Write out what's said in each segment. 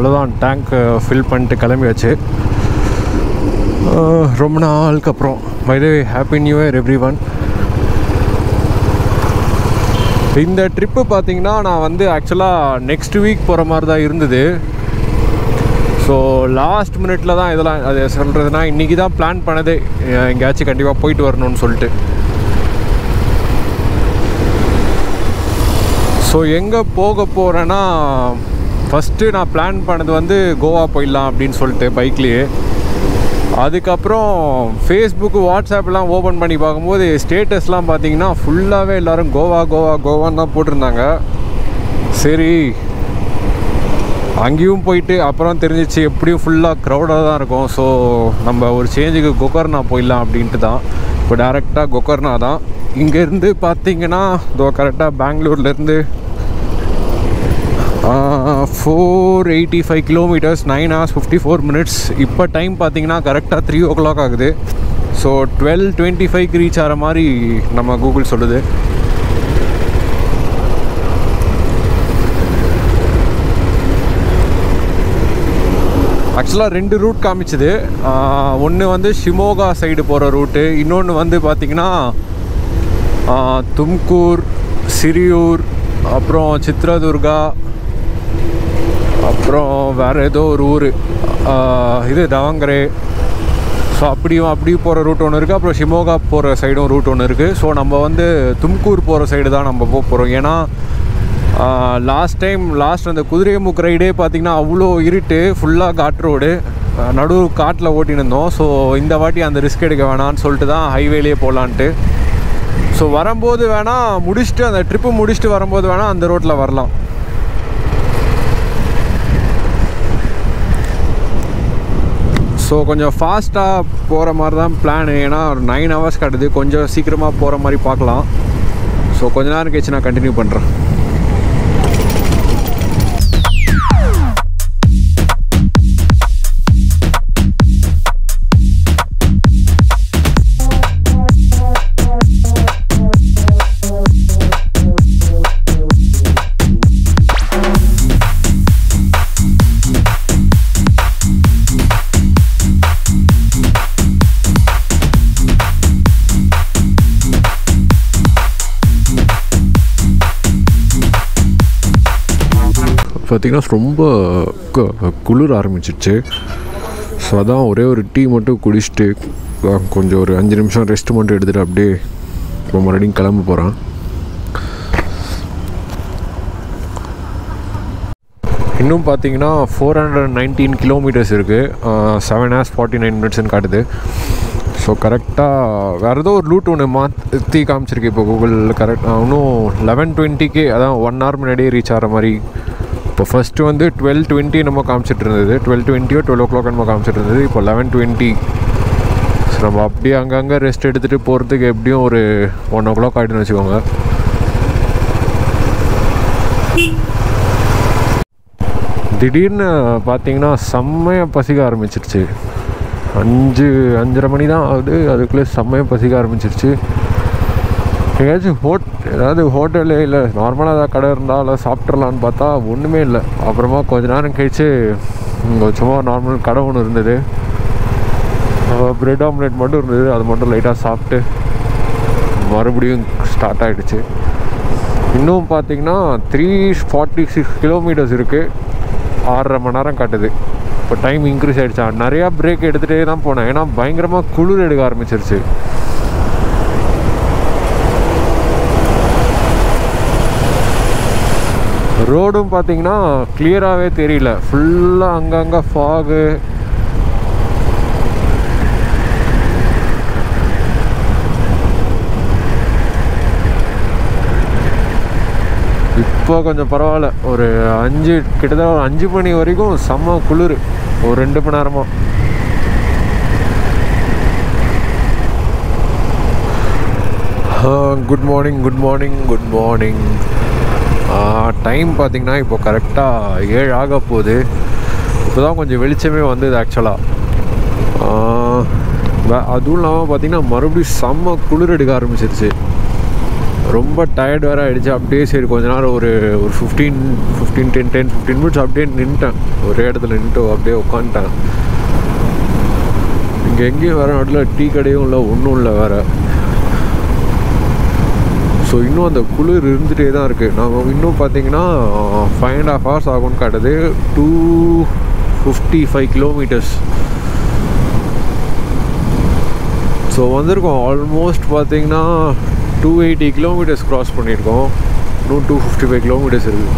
அவ்வளோதான் tank fill பண்ணிட்டு கிளம்பியாச்சு ஆஹ் ரொம்ப நாளுக்கு அப்புறம் by the happy new year everyone இந்த ட்ரிப்பு பார்த்தீங்கன்னா நான் வந்து ஆக்சுவலாக நெக்ஸ்ட் வீக் போகிற மாதிரி தான் இருந்தது ஸோ லாஸ்ட் மினிட்ல தான் இதெல்லாம் அது சொல்கிறதுனா இன்றைக்கி தான் பிளான் பண்ணதே எ- எங்கேயாச்சும் கண்டிப்பாக போயிட்டு வரணும்னு சொல்லிட்டு ஸோ எங்கே போக போகிறேன்னா ஃபஸ்ட்டு நான் பிளான் பண்ணது வந்து கோவா போயிடலாம் அப்படின்னு சொல்லிட்டு பைக்லேயே அதுக்கப்புறம் ஃபேஸ்புக்கு வாட்ஸ்அப்லாம் ஓப்பன் பண்ணி பார்க்கும்போது ஸ்டேட்டஸ்லாம் பார்த்தீங்கன்னா ஃபுல்லாகவே எல்லோரும் கோவா கோவா கோவான்னு தான் போட்டிருந்தாங்க சரி அங்கேயும் போயிட்டு அப்புறம் தெரிஞ்சிச்சு எப்படியும் ஃபுல்லாக க்ரௌடாக தான் இருக்கும் ஸோ நம்ம ஒரு சேஞ்சுக்கு கொக்கர்னா போயிடலாம் அப்படின்ட்டு தான் இப்போ டேரெக்டாக கொக்கர்னா தான் இங்கேருந்து பார்த்தீங்கன்னா இதோ கரெக்டாக பெங்களூர்லேருந்து four eighty five kilometres nine hours fifty four minutes இப்போ டைம் பார்த்தீங்கன்னா கரெக்டாக த்ரீ ஓ கிளாக் ஆகுது ஸோ டுவெல் டுவெண்ட்டி ஃபைவ்க்கு ரீச் ஆகிற மாதிரி நம்ம கூகுள் சொல்லுது ஆக்சுவலாக ரெண்டு ரூட் காமிச்சுது ஒன்று வந்து ஷிமோகா சைடு போகிற ரூட்டு இன்னொன்று வந்து பார்த்திங்கன்னா தும்கூர் சிறியூர் அப்புறம் சித்ரதுர்கா அப்புறம் வேறு ஏதோ ஒரு ஊர் இது தவங்கரே ஸோ அப்படியும் அப்படி போகிற ரூட் ஒன்று இருக்குது அப்புறம் ஷிமோகா போகிற சைடும் ரூட் ஒன்று இருக்குது ஸோ நம்ம வந்து தும்கூர் போகிற சைடு தான் நம்ம போக போகிறோம் ஏன்னா லாஸ்ட் டைம் லாஸ்ட் அந்த குதிரைமுக்கு ரைடே பார்த்திங்கன்னா அவ்வளோ இருட்டு ஃபுல்லாக காட் ரோடு நடு காட்டில் ஓட்டின்னு இருந்தோம் ஸோ இந்த வாட்டி அந்த ரிஸ்க் எடுக்க வேணான்னு சொல்லிட்டு தான் ஹைவேலேயே போகலான்ட்டு ஸோ வரும்போது வேணால் முடிச்சுட்டு அந்த ட்ரிப்பு முடிச்சுட்டு வரும்போது வேணால் அந்த ரோட்டில் வரலாம் ஸோ கொஞ்சம் ஃபாஸ்ட்டாக போகிற மாதிரி தான் பிளான் ஏன்னா ஒரு நைன் ஹவர்ஸ் காட்டுது கொஞ்சம் சீக்கிரமாக போகிற மாதிரி பார்க்கலாம் ஸோ கொஞ்ச நேரம் கழிச்சு நான் கண்டினியூ பண்ணுறேன் பார்த்திங்கன்னா ரொம்ப கு- குளிர ஆரம்பிச்சிடுச்சு ஸோ அதான் ஒரே ஒரு டீ மட்டும் குடிச்சிட்டு அஹ், கொஞ்சம் ஒரு அஞ்சு நிமிஷம் ரெஸ்ட் மட்டும் எடுத்துகிட்டு அப்படியே இப்போ மறுபடியும் கிளம்ப போகிறேன் இன்னும் பார்த்தீங்கன்னா ஃபோர் ஹண்ட்ரட் நைன்டீன் கிலோமீட்டர்ஸ் இருக்குது செவன் ஹவர்ஸ் ஃபார்ட்டி நைன் மினிட்ஸ்னு காட்டுது ஸோ கரெக்டாக வேறு ஏதோ ஒரு ரூட் ஒன்று மாற்றி காமிச்சிருக்கு இப்போ கூகுள் கரெக்ட் இன்னும் லெவன் டுவெண்ட்டிக்கு அதான் ஒன் ஹவர் முன்னாடியே ரீச் ஆகிற மாதிரி இப்போ ஃபஸ்ட்டு வந்து டுவெல் டுவெண்ட்டி நம்ம காமிச்சிட்டு இருந்தது டுவெல் டுவெண்ட்டியோ டுவெல் ஓ கிளாக் நம்ம காமிச்சிட்டு இருந்தது இப்போ லெவன் டுவெண்ட்டி ஸோ நம்ம அப்படியே அங்கங்கே ரெஸ்ட் எடுத்துகிட்டு போகிறதுக்கு எப்படியும் ஒரு ஒன் ஓ கிளாக் ஆகிடுன்னு வச்சுக்கோங்க திடீர்னு பார்த்தீங்கன்னா செம்மையாக பசிக்க ஆரம்பிச்சிருச்சு அஞ்சு அஞ்சரை மணி தான் ஆகுது அதுக்குள்ளே செம்மையாக பசிக்க ஆரம்பிச்சிருச்சு எங்கேயாச்சும் ஹோட் ஏதாவது ஹோட்டலு இல்லை நார்மலாக ஏதாவது கடை இருந்தால் இல்லை சாப்பிட்றலான்னு பார்த்தா ஒன்றுமே இல்லை அப்புறமா கொஞ்ச நேரம் கழிச்சு இங்கே சும்மா நார்மல் கடை ஒன்று இருந்தது ப்ரெட் ஆம்லேட் மட்டும் இருந்தது அது மட்டும் லைட்டாக சாப்பிட்டு மறுபடியும் ஸ்டார்ட் ஆகிடுச்சு இன்னும் பார்த்தீங்கன்னா த்ரீ ஃபார்ட்டி சிக்ஸ் கிலோமீட்டர்ஸ் இருக்குது ஆறரை மணி நேரம் காட்டுது இப்போ டைம் இன்க்ரீஸ் ஆகிடுச்சா நிறையா பிரேக் எடுத்துகிட்டே தான் போனேன் ஏன்னா பயங்கரமாக குளிர் எடுக்க ஆரம்பிச்சிருச்சு ரோடும் பார்த்தீங்கன்னா கிளியராகவே தெரியல ஃபுல்லாக அங்கங்கே ஃபாகு இப்போ கொஞ்சம் பரவாயில்ல ஒரு அஞ்சு கிட்டத்தட்ட ஒரு அஞ்சு மணி வரைக்கும் செம்ம குளிர் ஒரு ரெண்டு மணி நேரமாக good morning good morning good morning time பார்த்தீங்கன்னா இப்போ கரெக்டாக ஏழு ஆக போகுது இப்போ தான் கொஞ்சம் வெளிச்சமே வந்தது ஆக்சுவலாக அதுவும் இல்லாமல் பார்த்தீங்கன்னா மறுபடியும் செம்ம குளிர் எடுக்க ஆரம்பிச்சிருச்சு ரொம்ப டயர்ட் வேறு ஆகிடுச்சு அப்படியே சரி கொஞ்ச நேரம் ஒரு ஒரு fifteen fifteen ten ten fifteen minutes அப்படியே நின்ட்டேன் ஒரே இடத்துல நின்ட்டு அப்படியே உட்காந்துட்டேன் இங்கே எங்கேயும் வேறு நடுவில் டீ கடையும் இல்லை ஒன்றும் இல்லை வேறு ஸோ இன்னும் அந்த குளிர் இருந்துகிட்டே தான் இருக்குது நாங்கள் இன்னும் பார்த்தீங்கன்னா ஃபைவ் அண்ட் ஹாஃப் ஹவர்ஸ் ஆகும்னு காட்டுது two fifty five kilometres so வந்திருக்கோம் ஆல்மோஸ்ட் பார்த்தீங்கன்னா டூ எயிட்டி கிலோமீட்டர்ஸ் க்ராஸ் பண்ணியிருக்கோம் இன்னும் டூ ஃபிஃப்டி ஃபைவ் கிலோமீட்டர்ஸ் இருக்குது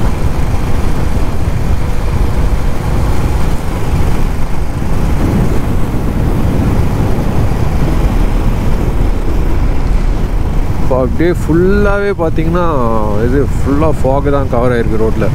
இப்போ அப்படியே ஃபுல்லாகவே பார்த்தீங்கன்னா இது ஃபுல்லாக ஃபாக் தான் கவர் ஆகிருக்கு ரோட்டில்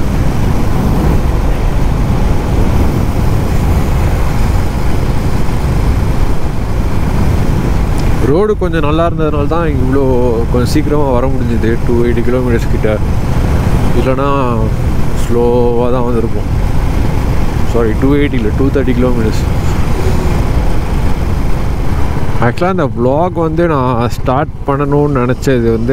ரோடு கொஞ்சம் நல்லா இருந்ததுனால தான் இவ்வளோ கொஞ்சம் சீக்கிரமாக வர முடிஞ்சுது டூ எயிட்டி கிலோமீட்டர்ஸ் கிட்ட இல்லைனா ஸ்லோவாக தான் வந்திருக்கும் சாரி டூ எயிட்டியில் டூ தேர்ட்டி கிலோமீட்டர்ஸ் ஆக்சுவலாக இந்த vlog வந்து நான் ஸ்டார்ட் பண்ணணும்னு நினச்சது வந்து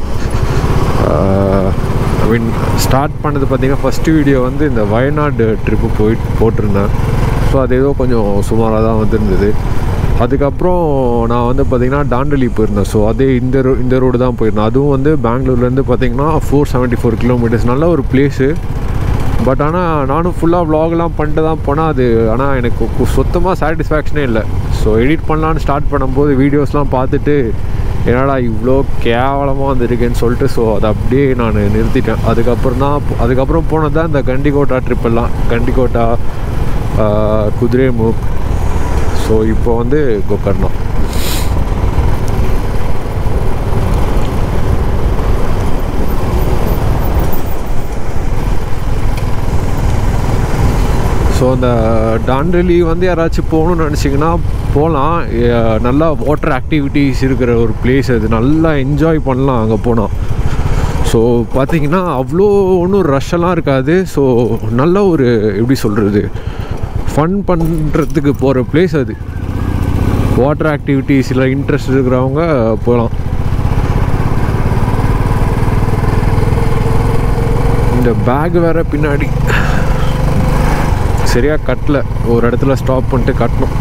ஐ மீன் ஸ்டார்ட் பண்ணது பார்த்தீங்கன்னா ஃபஸ்ட்டு வீடியோ வந்து இந்த வயநாடு ட்ரிப்பு போயிட்டு போட்டிருந்தேன் ஸோ அது ஏதோ கொஞ்சம் சுமாராக தான் வந்திருந்தது அதுக்கப்புறம் நான் வந்து பார்த்திங்கன்னா டாண்டலி போயிருந்தேன் ஸோ அதே இந்த ரோ இந்த ரோடு தான் போயிருந்தேன் அதுவும் வந்து பெங்களூர்லேருந்து பார்த்தீங்கன்னா ஃபோர் செவன்ட்டி ஃபோர் கிலோமீட்டர்ஸ் நல்ல ஒரு பிளேஸு பட் ஆனால் நானும் ஃபுல்லாக vlogலாம் பண்ணிட்டு தான் போனால் அது ஆனால் எனக்கு கு- சுத்தமாக சாட்டிஸ்ஃபேக்ஷனே இல்லை ஸோ எடிட் பண்ணலான்னு ஸ்டார்ட் பண்ணும்போது வீடியோஸ்லாம் பார்த்துட்டு என்னடா இவ்வளோ கேவலமாக வந்திருக்கேன்னு சொல்லிட்டு ஸோ அதை அப்படியே நான் நிறுத்திட்டேன் அதுக்கப்புறம் தான் அதுக்கப்புறம் போனது தான் இந்த கண்டிகோட்டா ட்ரிப் எல்லாம் கண்டிகோட்டா ஆஹ், குதிரைமுக் ஸோ இப்போ வந்து கோகர்ணா ஸோ அந்த டாண்டலி வந்து யாராச்சும் போகணும்னு நினச்சிங்கன்னா போகலாம் எ- நல்லா வாட்டர் ஆக்டிவிட்டீஸ் இருக்கிற ஒரு பிளேஸ் அது நல்லா என்ஜாய் பண்ணலாம் அங்கே போனால் ஸோ பார்த்தீங்கன்னா அவ்வளோ ஒன்றும் ரஷ்ஷெல்லாம் இருக்காது ஸோ நல்ல ஒரு எப்படி சொல்கிறது ஃபன் பண்ணுறதுக்கு போகிற பிளேஸ் அது வாட்டர் ஆக்டிவிட்டீஸில் இன்ட்ரெஸ்ட் இருக்கிறவங்க போகலாம் இந்த பேக் வேற பின்னாடி சரியாக கட்டல ஒரு இடத்துல ஸ்டாப் பண்ணிட்டு கட்டணும்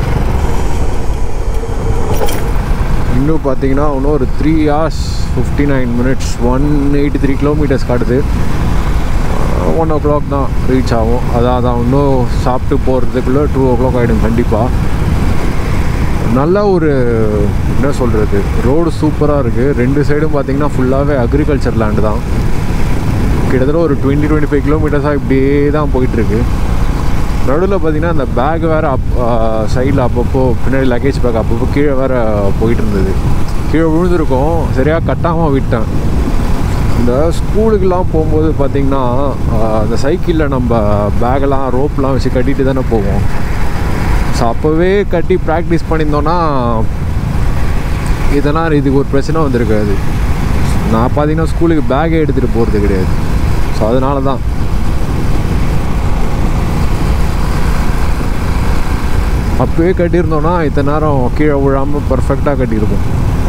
இன்னும் பார்த்தீங்கன்னா இன்னும் ஒரு three hours fifty nine minutes one eighty three kilometres காட்டுது ஒன் ஓ கிளாக் தான் ரீச் ஆகும் அதான் அதான் இன்னும் சாப்பிட்டு போகிறதுக்குள்ளே டூ ஓ கிளாக் ஆகிடும் கண்டிப்பாக நல்ல ஒரு என்ன சொல்கிறது ரோடு சூப்பராக இருக்குது ரெண்டு சைடும் பார்த்தீங்கன்னா ஃபுல்லாகவே அக்ரிகல்ச்சர் லேண்டு தான் கிட்டத்தட்ட ஒரு டுவெண்ட்டி டுவெண்ட்டி ஃபைவ் கிலோமீட்டர்ஸாக இப்படியே தான் போயிட்டுருக்கு நடுவில் பார்த்தீங்கன்னா அந்த பேக் வேறு அப் சைடில் அப்பப்போ பின்னாடி லக்கேஜ் பேக் அப்பப்போ கீழே வேறு போயிட்டு இருந்தது கீழே விழுந்திருக்கும் சரியாக கட்டாமல் விட்டேன் இந்த ஸ்கூலுக்கெல்லாம் போகும்போது பார்த்திங்கன்னா அந்த சைக்கிளில் நம்ம பேக்கெல்லாம் ரோப்லாம் வச்சு கட்டிட்டு தானே போவோம் ஸோ அப்போவே கட்டி ப்ராக்டிஸ் பண்ணியிருந்தோன்னா இதனால் இதுக்கு ஒரு பிரச்சனை வந்திருக்காது நான் பார்த்தீங்கன்னா ஸ்கூலுக்கு பேக்கே எடுத்துகிட்டு போகிறது கிடையாது ஸோ அதனால தான் அப்போவே கட்டியிருந்தோன்னா இத்தனை நேரம் கீழே விழாமல் பர்ஃபெக்டாக கட்டியிருப்போம்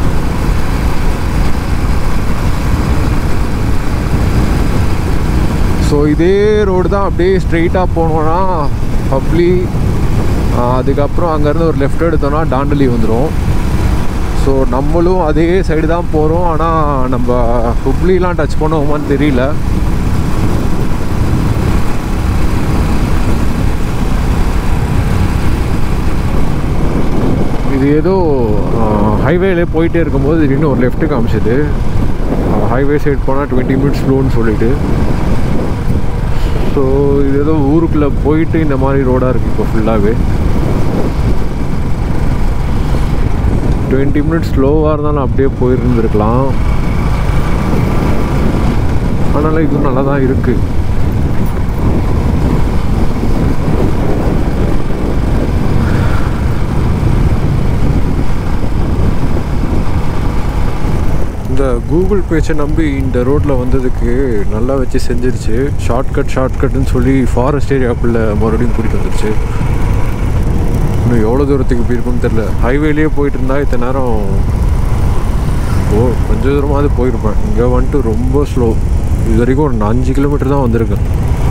ஸோ இதே ரோடு தான் அப்படியே ஸ்ட்ரெயிட்டாக போனோன்னா பப்ளி அதுக்கப்புறம் அங்கேருந்து ஒரு லெஃப்ட் எடுத்தோன்னா டாண்டலி வந்துடும் ஸோ நம்மளும் அதே சைடு தான் போகிறோம் ஆனால் நம்ம ஹுப்ளிலாம் டச் பண்ணுவோமான்னு தெரியல இது ஏதோ ஹைவேலே போயிட்டே இருக்கும்போது திடீர்னு ஒரு லெஃப்ட்டு காமிச்சது ஹைவே சைடு போனால் டுவெண்ட்டி மினிட்ஸ் ஸ்லோன்னு சொல்லிட்டு ஸோ இது ஏதோ ஊருக்குள்ளே போயிட்டு இந்த மாதிரி ரோடாக இருக்குது இப்போ ஃபுல்லாகவே டுவெண்ட்டி மினிட்ஸ் ஸ்லோவாக இருந்தாலும் அப்படியே போயிருந்துருக்கலாம் ஆனாலும் இது நல்லா தான் இருக்குது இந்த கூகுள் பேச்சை நம்பி இந்த ரோட்டில் வந்ததுக்கு நல்லா வச்சு செஞ்சிருச்சு ஷார்ட்கட் ஷார்ட்கட்னு சொல்லி ஃபாரஸ்ட் ஏரியாக்குள்ளே மறுபடியும் கூட்டிகிட்டு வந்துருச்சு இன்னும் எவ்வளோ தூரத்துக்கு போயிருக்குன்னு தெரில ஹைவேலேயே போயிட்டு இருந்தா இத்தனை நேரம் ஓ கொஞ்ச தூரமாவது போயிருப்பேன் இங்கே வந்துட்டு ரொம்ப ஸ்லோ இது வரைக்கும் ஒரு அஞ்சு கிலோமீட்டர் தான் வந்திருக்கேன்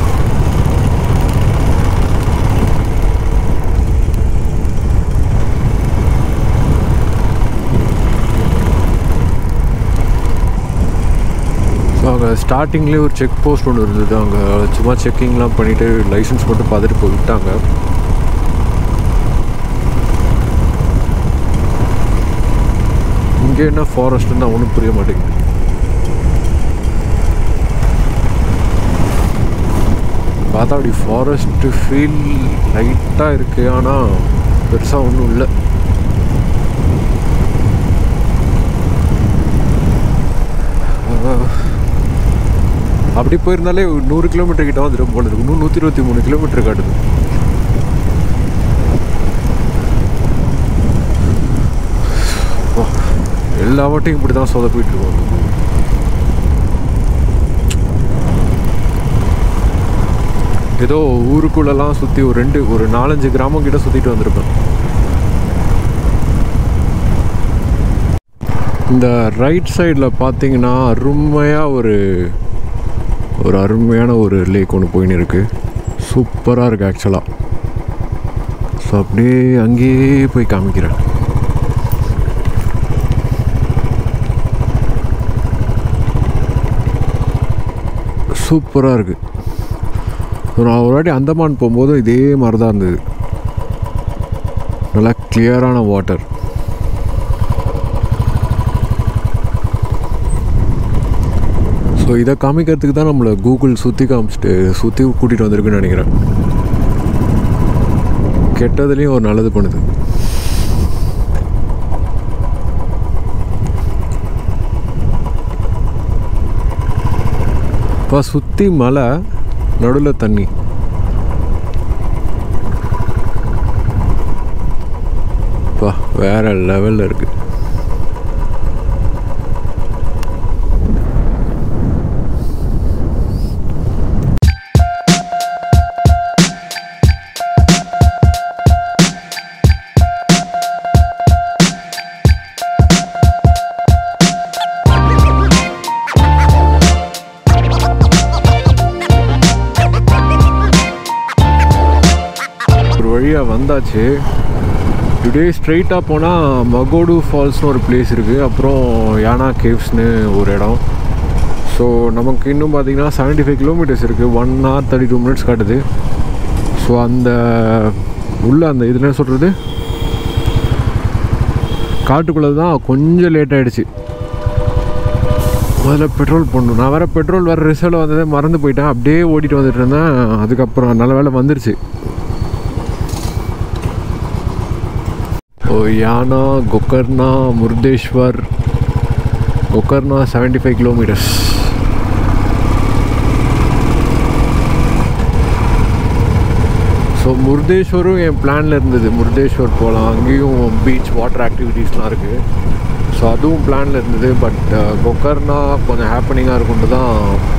ஸோ அங்கே ஸ்டார்டிங்லேயே ஒரு செக் போஸ்ட் ஒன்று இருந்தது அங்கே சும்மா செக்கிங்லாம் பண்ணிவிட்டு லைசன்ஸ் மட்டும் பார்த்துட்டு போய் விட்டாங்க இங்கே என்ன ஃபாரஸ்ட்னு தான் ஒன்றும் புரிய மாட்டேங்குது பார்த்தா அப்படி ஃபாரஸ்ட்டு ஃபீல் லைட்டாக இருக்குது ஆனால் பெருசாக ஒன்றும் இல்லை அப்படி போயிருந்தாலே ஒரு நூறு கிலோமீட்டர் கிட்ட வந்துடும் போல இருக்கு இன்னும் நூற்றி இருபத்தி மூணு கிலோமீட்டர் காட்டுது அப்பா, எல்லா வாட்டையும் இப்படி தான் சொதப்பிட்டு இருக்கோம் ஏதோ ஊருக்குள்ளெல்லாம் சுற்றி ஒரு ரெண்டு ஒரு நாலஞ்சு கிராமம் கிட்ட சுற்றிட்டு வந்திருப்பேன் இந்த ரைட் சைடில் பார்த்தீங்கன்னா அருமையாக ஒரு ஒரு அருமையான ஒரு லேக் ஒன்று போயின்னு இருக்கு சூப்பராக இருக்குது ஆக்சுவலாக ஸோ அப்படியே அங்கேயே போய் காமிக்கிறேன் சூப்பராக இருக்குது நான் ஒரு வாட்டி அந்தமான் போகும்போது இதே மாதிரி தான் இருந்தது நல்லா கிளியரான வாட்டர் ஸோ இதை காமிக்கிறதுக்கு தான் நம்மளை கூகுள் சுற்றி காமிச்சிட்டு சுற்றி கூட்டிகிட்டு வந்திருக்குன்னு நினைக்கிறேன் கெட்டதுலேயும் ஒரு நல்லது பண்ணுது இப்போ சுற்றி மலை நடுவில் தண்ணி பா வேற லெவலில் இருக்குது ஒரு வழியாக வந்தாச்சு இப்படியே ஸ்ட்ரைட்டாக போனால் மகோடு ஃபால்ஸ்னு ஒரு பிளேஸ் இருக்குது அப்புறம் யானா கேவ்ஸ்னு ஒரு இடம் ஸோ நமக்கு இன்னும் பார்த்தீங்கன்னா செவன்ட்டி ஃபைவ் கிலோமீட்டர்ஸ் இருக்குது one hour thirty two minutes காட்டுது ஸோ அந்த உள்ள அந்த இதில் என்ன சொல்கிறது காட்டுக்குள்ளே தான் கொஞ்சம் லேட் ஆகிடுச்சு முதல்ல பெட்ரோல் போடணும் நான் வேறு பெட்ரோல் வேறு ரிசர்வில் வந்ததே மறந்து போயிட்டேன் அப்படியே ஓட்டிகிட்டு வந்துட்டு இருந்தேன் அதுக்கப்புறம் நல்ல வேலை வந்துருச்சு ஓ Yana Gokarna Murudeshwar Gokarna seventy five kilometres so முருதேஸ்வரும் என் பிளானில் இருந்தது முருதேஸ்வர் போகலாம் அங்கேயும் பீச் வாட்டர் ஆக்டிவிட்டீஸ்லாம் இருக்குது ஸோ அதுவும் பிளானில் இருந்தது பட் கொக்கர்னா கொஞ்சம் ஹேப்பனிங்காக இருக்கும்னு தான்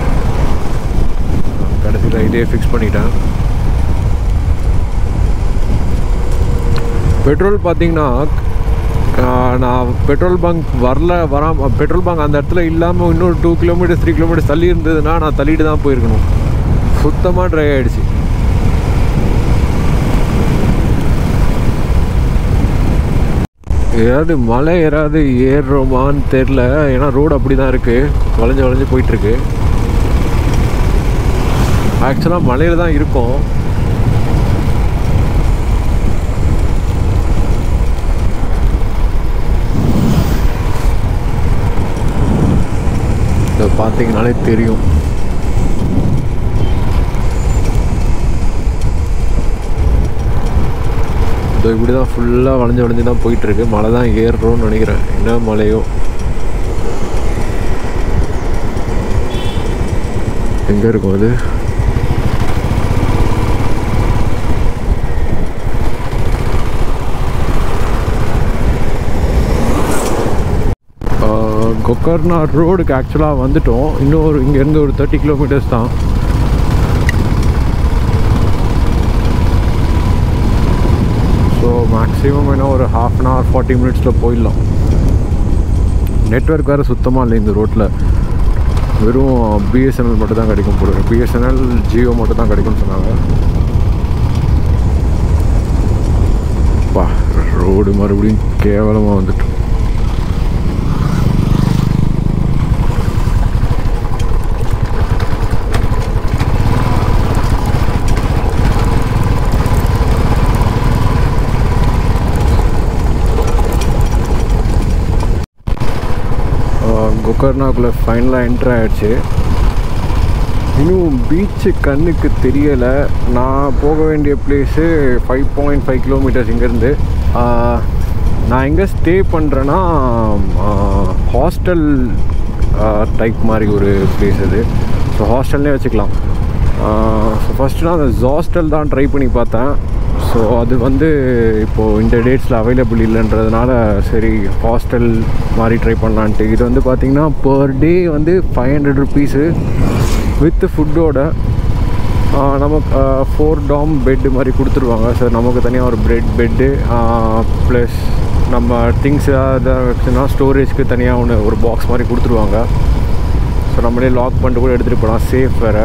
கடைசியில் இதே ஃபிக்ஸ் பண்ணிட்டேன் பெட்ரோல் பார்த்தீங்கன்னா ஆஹ், நான் பெட்ரோல் பங்க் வரல வராம பெட்ரோல் பங்க் அந்த இடத்துல இல்லாமல் இன்னொரு டூ கிலோமீட்டர்ஸ் த்ரீ கிலோமீட்டர்ஸ் தள்ளி இருந்ததுன்னா நான் தள்ளிட்டு தான் போயிருக்கணும் சுத்தமாக ட்ரை ஆகிடுச்சு ஏதாவது மலை ஏறாவது ஏறுறோமான்னு தெரில ஏன்னா ரோடு அப்படி தான் இருக்குது வளைஞ்சு வளைஞ்சு போயிட்டுருக்கு ஆக்சுவலாக மலையில் தான் இருக்கும் இதை பார்த்தீங்கனாலே தெரியும் இதோ இப்படி தான் ஃபுல்லாக வளைஞ்சு வளைஞ்சு தான் போயிட்டுருக்கு மலை தான் ஏறுறோம்னு நினைக்கிறேன் என்ன மலையோ எங்கே இருக்கும் அது கொக்கர்னா ரோடுக்கு ஆக்சுவலாக வந்துட்டோம் இன்னும் ஒரு இங்கேருந்து ஒரு தேர்ட்டி கிலோமீட்டர்ஸ் தான் ஸோ மேக்ஸிமம் என்ன ஒரு ஹாஃப் அன் ஹவர் ஃபார்ட்டி மினிட்ஸில் போயிடலாம் நெட்ஒர்க் வேறு சுத்தமாக இல்லை இந்த ரோட்டில் வெறும் பிஎஸ்என்எல் மட்டும் தான் கிடைக்கும் போல பிஎஸ்என்எல் ஜியோ மட்டும் தான் கிடைக்கும்னு சொன்னாங்க பா ரோடு மறுபடியும் கேவலமாக வந்துட்டு கொக்கர்னாக்குள்ளே ஃபைனலாக என்ட்ரு ஆகிடுச்சு இன்னும் பீச்சு கண்ணுக்கு தெரியலை நான் போக வேண்டிய place five point five kilometres இங்கேருந்து நான் எங்கே ஸ்டே பண்ணுறேன்னா ஹாஸ்டல் டைப் மாதிரி ஒரு பிளேஸ் அது ஸோ ஹாஸ்டல்லே வச்சுக்கலாம் ஸோ ஃபஸ்ட்டு நான் அந்த ஹாஸ்டல் தான் ட்ரை பண்ணி பார்த்தேன் ஸோ அது வந்து இப்போது இந்த டேட்ஸில் அவைலபிள் இல்லைன்றதுனால சரி ஹாஸ்டல் மாதிரி ட்ரை பண்ணலான்ட்டு இது வந்து பார்த்திங்கன்னா பர் டே வந்து ஃபைவ் ஹண்ட்ரட் ருபீஸு வித் ஃபுட்டோட நமக்கு ஃபோர் டாம் பெட்டு மாதிரி கொடுத்துருவாங்க சார் நமக்கு தனியாக ஒரு பிரெட் பெட்டு ப்ளஸ் நம்ம திங்ஸ் ஏதாவது வச்சுன்னா ஸ்டோரேஜ்க்கு தனியாக ஒன்று ஒரு பாக்ஸ் மாதிரி கொடுத்துருவாங்க ஸோ நம்மளே லாக் பண்ணிட்டு கூட எடுத்துகிட்டு போகலாம் சேஃப் வேறு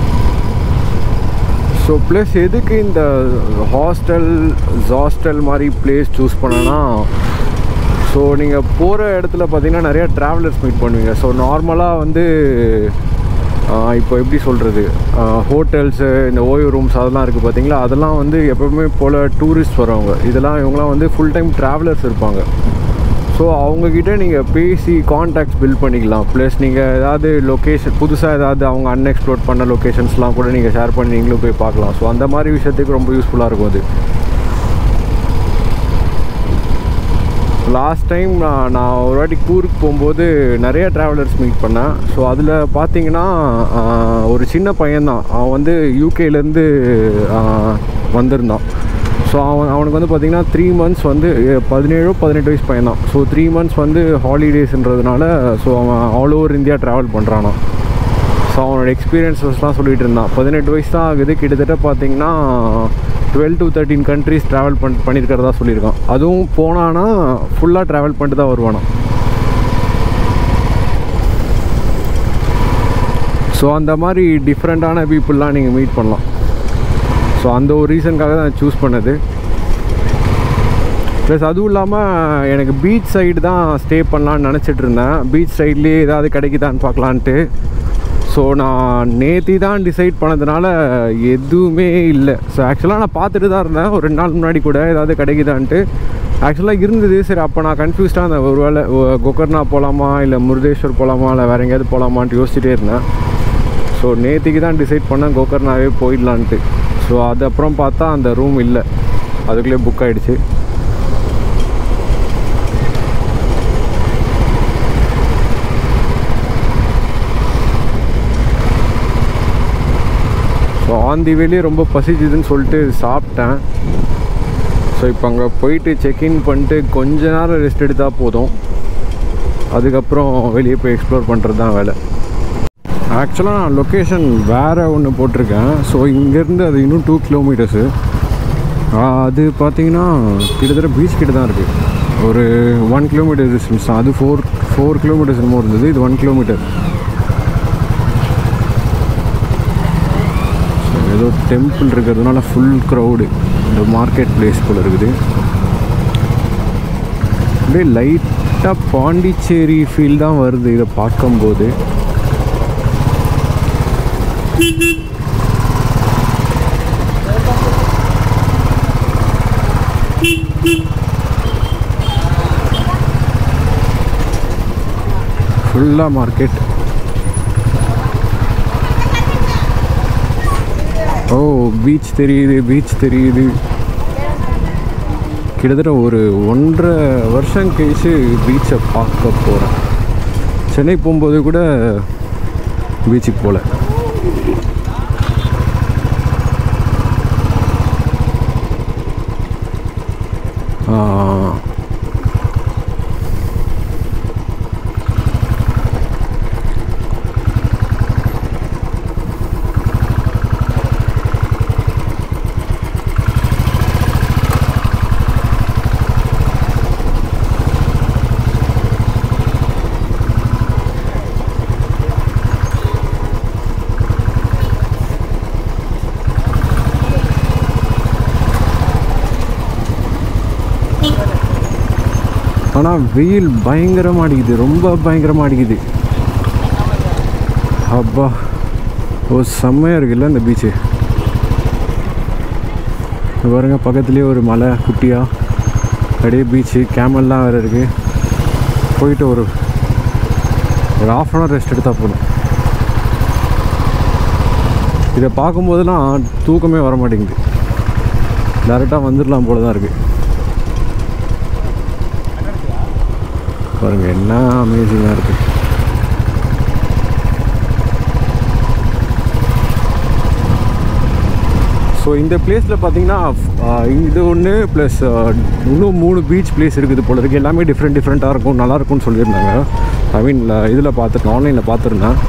ஸோ ப்ளஸ் எதுக்கு இந்த ஹாஸ்டல் ஹாஸ்டல் மாதிரி பிளேஸ் சூஸ் பண்ணேன்னா ஸோ நீங்கள் போகிற இடத்துல பார்த்தீங்கன்னா நிறையா ட்ராவலர்ஸ் மீட் பண்ணுவீங்க ஸோ நார்மலாக வந்து இப்போ எப்படி சொல்கிறது ஹோட்டல்ஸு இந்த ஓய்வு ரூம்ஸ் அதெல்லாம் இருக்குது பார்த்தீங்களா அதெல்லாம் வந்து எப்போவுமே போல் டூரிஸ்ட் வரவங்க இதெல்லாம் இவங்களாம் வந்து ஃபுல் டைம் ட்ராவலர்ஸ் இருப்பாங்க ஸோ அவங்கக்கிட்ட நீங்கள் பேசி காண்டாக்ட்ஸ் பில்ட் பண்ணிக்கலாம் ப்ளஸ் நீங்கள் ஏதாவது லொக்கேஷன் புதுசாக ஏதாவது அவங்க அன்எக்ஸ்ப்ளோர் பண்ண லொக்கேஷன்ஸ்லாம் கூட நீங்கள் ஷேர் பண்ணி நீங்களும் போய் பார்க்கலாம் ஸோ அந்த மாதிரி விஷயத்துக்கு ரொம்ப யூஸ்ஃபுல்லாக இருக்கும் அது லாஸ்ட் டைம் நான் நான் ஒரு வாட்டி கூருக்கு போகும்போது நிறைய ட்ராவலர்ஸ் மீட் பண்ணேன் ஸோ அதில் பார்த்தீங்கன்னா ஒரு சின்ன பையன்தான் அவன் வந்து யூகேலேருந்து வந்திருந்தான் ஸோ அவன் அவனுக்கு வந்து பார்த்திங்கன்னா த்ரீ மந்த்ஸ் வந்து பதினேழோ பதினெட்டு வயசு பையன் தான் ஸோ த்ரீ மந்த்ஸ் வந்து ஹாலிடேஸ்ன்றதுனால ஸோ அவன் ஆல் ஓவர் இந்தியா ட்ராவல் பண்ணுறானா ஸோ அவனோட எக்ஸ்பீரியன்ஸஸ்லாம் சொல்லிகிட்டு இருந்தான் பதினெட்டு வயசு தான் ஆகுது கிட்டத்தட்ட பார்த்தீங்கன்னா twelve to thirteen countries travel பண் பண்ணியிருக்கிறதா சொல்லியிருக்கான் அதுவும் போனான்னா ஃபுல்லாக ட்ராவல் பண்ணிட்டு தான் வருவானா ஸோ அந்த மாதிரி டிஃப்ரெண்ட்டான பீப்புளெலாம் நீங்கள் மீட் பண்ணலாம் ஸோ அந்த ஒரு ரீசனுக்காக தான் சூஸ் பண்ணது ப்ளஸ் அதுவும் இல்லாமல் எனக்கு பீச் சைடு தான் ஸ்டே பண்ணலான்னு நினச்சிட்டு இருந்தேன் பீச் சைட்லேயே ஏதாவது கிடைக்குதான்னு பார்க்கலான்ட்டு ஸோ நான் நேத்தி தான் டிசைட் பண்ணதுனால எதுவுமே இல்லை ஸோ ஆக்சுவலாக நான் பார்த்துட்டு தான் இருந்தேன் ஒரு ரெண்டு நாள் முன்னாடி கூட ஏதாவது கிடைக்குதான்ட்டு ஆக்சுவலாக இருந்தது சரி அப்போ நான் கன்ஃபியூஸ்டாக இருந்தேன் ஒரு வேளை கொக்கர்னா போகலாமா இல்லை முருதேஸ்வர் போகலாமா இல்லை வேறு எங்கேயாவது போகலாமான்ட்டு யோசிச்சுட்டே இருந்தேன் ஸோ நேத்திக்கு தான் டிசைட் பண்ணேன் கோகர்னாவே போயிடலான்ட்டு ஸோ அது அப்புறம் பார்த்தா அந்த ரூம் இல்லை அதுக்குள்ளே புக் ஆகிடுச்சு ஸோ ஆன் தி வேலே ரொம்ப பசிச்சுதுன்னு சொல்லிட்டு சாப்பிட்டேன் ஸோ இப்போ அங்கே போயிட்டு செக்இன் பண்ணிட்டு கொஞ்ச நேரம் ரெஸ்ட் எடுத்தால் போதும் அதுக்கப்புறம் வெளியே போய் எக்ஸ்ப்ளோர் பண்ணுறது தான் வேலை ஆக்சுவலாக நான் லொக்கேஷன் வேறு ஒன்று போட்டிருக்கேன் ஸோ இங்கேருந்து அது இன்னும் டூ கிலோமீட்டர்ஸு அது பார்த்தீங்கன்னா கிட்டத்தட்ட பீச் கிட்ட தான் இருக்குது ஒரு ஒன் கிலோமீட்டர் டிஸ்டன்ஸ் தான் அது ஃபோர் ஃபோர் கிலோமீட்டர்ஸ் என்னமோ இருந்தது இது ஒன் கிலோமீட்டர் ஏதோ டெம்பிள் இருக்கிறதுனால ஃபுல் க்ரௌடு இந்த மார்க்கெட் பிளேஸ் போல் இருக்குது அப்படியே லைட்டாக பாண்டிச்சேரி ஃபீல் தான் வருது இதை பார்க்கும்போது ஃபுல்லாக மார்க்கெட் ஓ பீச் தெரியுது பீச் தெரியுது கிட்டத்தட்ட ஒரு ஒன்றரை வருஷம் கழிச்சு பீச்சை பார்க்க போகிறேன் சென்னை போகும்போது கூட பீச்சுக்கு போகல ஆனால் வெயில் பயங்கரமாக அடிக்குது ரொம்ப பயங்கரமாக அடிக்குது அப்பா ஓ செம்மையாக இருக்குல்ல இந்த பீச்சு பாருங்க பக்கத்துலேயே ஒரு மலை குட்டியாக அப்படியே பீச்சு கேமல்லாம் வேறு இருக்குது போயிட்டு ஒரு ஒரு ஆஃப் அன் ஹவர் ரெஸ்ட் எடுத்தால் போதும் இதை பார்க்கும்போதெல்லாம் தூக்கமே வர மாட்டேங்குது டேரெக்டாக வந்துடலாம் போல தான் இருக்குது பாருங்க என்ன அமேசிங்காக இருக்குது ஸோ இந்த பிளேஸில் பார்த்தீங்கன்னா ஆஹ், இது ஒன்று ப்ளஸ் இன்னும் மூணு பீச் பிளேஸ் இருக்குது போல இருக்குது எல்லாமே டிஃப்ரெண்ட் டிஃப்ரெண்ட்டாக இருக்கும் நல்லா இருக்கும்னு சொல்லியிருந்தாங்க ஐ மீன் இதில் பார்த்துருக்கேன் ஆன்லைனில் பார்த்துருந்தேன்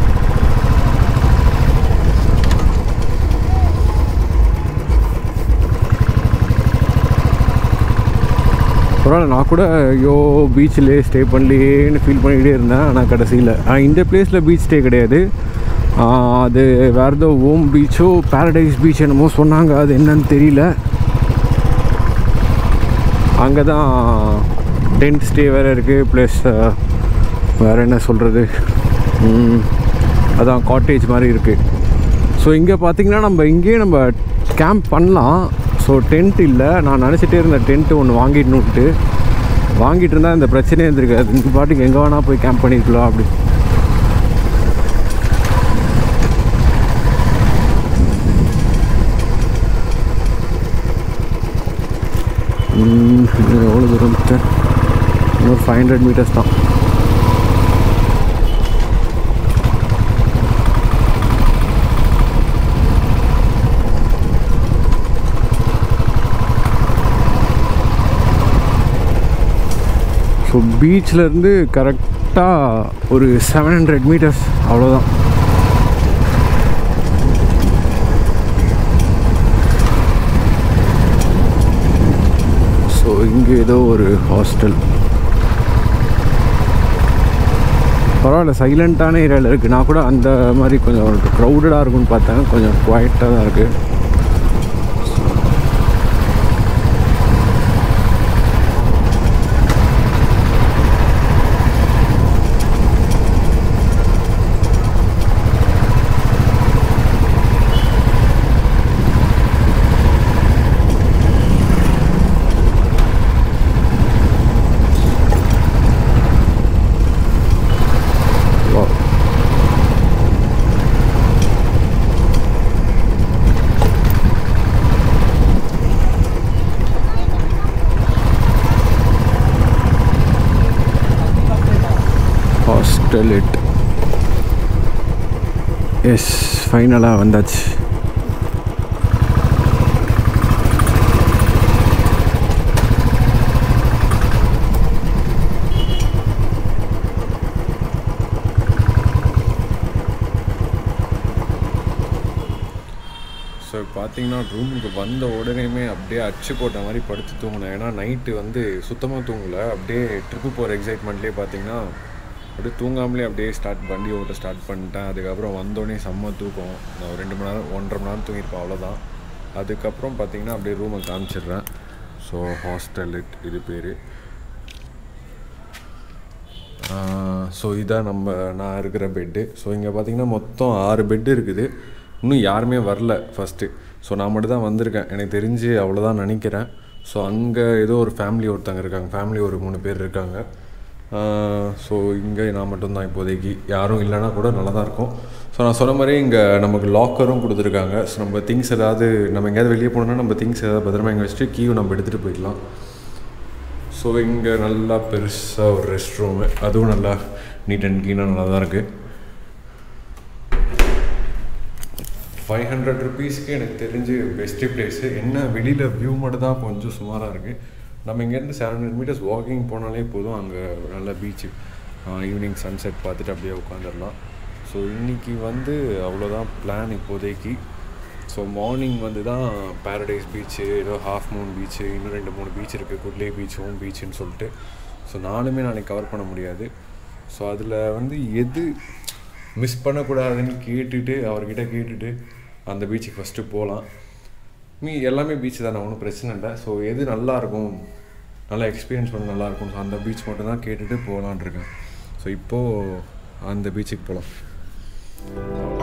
பரவாயில்ல நான் கூட ஐயோ பீச்சிலே ஸ்டே பண்ணலையேன்னு ஃபீல் பண்ணிகிட்டே இருந்தேன் ஆனால் கடைசியில் இந்த பிளேஸில் பீச் ஸ்டே கிடையாது ஆஹ், அது வேறு ஏதோ ஓம் பீச்சோ பேரடைஸ் பீச் என்னமோ சொன்னாங்க அது என்னன்னு தெரியல அங்கே தான் டென்ட் ஸ்டே வேறு இருக்குது ப்ளஸ் வேறு என்ன சொல்கிறது அதான் காட்டேஜ் மாதிரி இருக்குது ஸோ இங்கே பார்த்தீங்கன்னா நம்ம இங்கேயே நம்ம கேம்ப் பண்ணலாம் ஸோ டென்ட் இல்லை நான் நினச்சிட்டே இருந்தேன் டென்ட்டு ஒன்று வாங்கிடணுன்ட்டு வாங்கிட்டு இருந்தால் இந்த பிரச்சனையே இருந்திருக்காது இந்த பாட்டுக்கு எங்கே வேணால் போய் கேம்ப் பண்ணிக்கலாம் அப்படி ம், இன்னும் எவ்வளோ தூரம் சார் இன்னொரு ஃபைவ் ஹண்ட்ரட் மீட்டர்ஸ் தான் ஸோ பீச்லேருந்து கரெக்டாக ஒரு செவன் ஹண்ட்ரட் மீட்டர்ஸ் அவ்வளோதான் ஸோ இங்கே ஏதோ ஒரு ஹாஸ்டல் பரவாயில்ல சைலண்ட்டான ஏரியாவில் இருக்குது நான் கூட அந்த மாதிரி கொஞ்சம் க்ரௌடடாக இருக்கும்னு பார்த்தேன் கொஞ்சம் குவாய்ட்டாக தான் இருக்குது Wow. ஹாஸ்டலிட் எஸ் ஃபைனலாக வந்தாச்சு ஸோ பார்த்தீங்கன்னா ரூமுக்கு வந்த உடனேமே அப்படியே அச்சு போட்ட மாதிரி படுத்து தூங்கினேன் ஏன்னா நைட்டு வந்து சுத்தமாக தூங்கலை அப்படியே ட்ரிப்பு போகிற எக்ஸைட்மெண்ட்லேயே பார்த்தீங்கன்னா அப்படியே தூங்காமலே அப்படியே ஸ்டார்ட் வண்டி ஓட்ட ஸ்டார்ட் பண்ணிட்டேன் அதுக்கப்புறம் வந்தோடனே செம்ம தூக்கம் நான் ஒரு ரெண்டு மணி நேரம் ஒன்றரை மணி நேரம் தூங்கியிருப்பேன் அவ்வளோதான் அதுக்கப்புறம் பார்த்தீங்கன்னா அப்படியே ரூமை காமிச்சிடுறேன் ஸோ ஹாஸ்டலிட் இது பேர் ஸோ இதான் நம்ம நான் இருக்கிற பெட்டு ஸோ இங்கே பார்த்தீங்கன்னா மொத்தம் ஆறு பெட்டு இருக்குது இன்னும் யாருமே வரல ஃபஸ்ட்டு ஸோ நான் மட்டும் தான் வந்திருக்கேன் எனக்கு தெரிஞ்சு அவ்வளோதான் நினைக்கிறேன் ஸோ அங்கே ஏதோ ஒரு ஃபேமிலி ஒருத்தங்க இருக்காங்க ஃபேமிலி ஒரு மூணு பேர் இருக்காங்க ஸோ இங்கே நான் மட்டும்தான் இப்போதைக்கு யாரும் இல்லைன்னா கூட நல்லா தான் இருக்கும் ஸோ நான் சொன்ன மாதிரி இங்கே நமக்கு லாக்கரும் கொடுத்துருக்காங்க ஸோ நம்ம திங்ஸ் ஏதாவது நம்ம எங்கேயாவது வெளியே போனோம்னா நம்ம திங்ஸ் ஏதாவது பத்திரமா இங்கே வச்சுட்டு கீயும் நம்ம எடுத்துகிட்டு போயிடலாம் ஸோ இங்கே நல்லா பெருசாக ஒரு ரெஸ்ட் ரூமு அதுவும் நல்லா நீட் அண்ட் க்ளீனாக நல்லா தான் இருக்குது ஃபைவ் ஹண்ட்ரட் ருபீஸ்க்கு எனக்கு தெரிஞ்சு பெஸ்ட்டு பிளேஸு என்ன வெளியில் வியூ மட்டும் தான் கொஞ்சம் சுமாராக இருக்குது நம்ம இங்கேருந்து செவன் ஹண்ட்ரட் மீட்டர்ஸ் வாக்கிங் போனாலே போதும் அங்கே நல்ல பீச்சு ஈவினிங் சன்செட் பார்த்துட்டு அப்படியே உட்காந்துடலாம் ஸோ இன்றைக்கி வந்து அவ்வளோதான் பிளான் இப்போதைக்கு ஸோ மார்னிங் வந்து தான் பேரடைஸ் பீச்சு ஏதோ ஹாஃப் மூன் பீச்சு இன்னும் ரெண்டு மூணு பீச் இருக்குது குட்லே பீச் ஹோம் பீச்சுன்னு சொல்லிட்டு ஸோ நானுமே நாளைக்கு கவர் பண்ண முடியாது ஸோ அதில் வந்து எது மிஸ் பண்ணக்கூடாதுன்னு கேட்டுட்டு அவர்கிட்ட கேட்டுட்டு அந்த பீச்சுக்கு ஃபஸ்ட்டு போகலாம் மீ எல்லாமே பீச் தானே ஒன்றும் பிரச்சனை இல்லை ஸோ எது நல்லா இருக்கும் நல்லா எக்ஸ்பீரியன்ஸ் பண்ண நல்லாயிருக்கும் ஸோ அந்த பீச் மட்டும் தான் கேட்டுட்டு போகலான் இருக்கேன் ஸோ இப்போது அந்த பீச்சுக்கு போகலாம்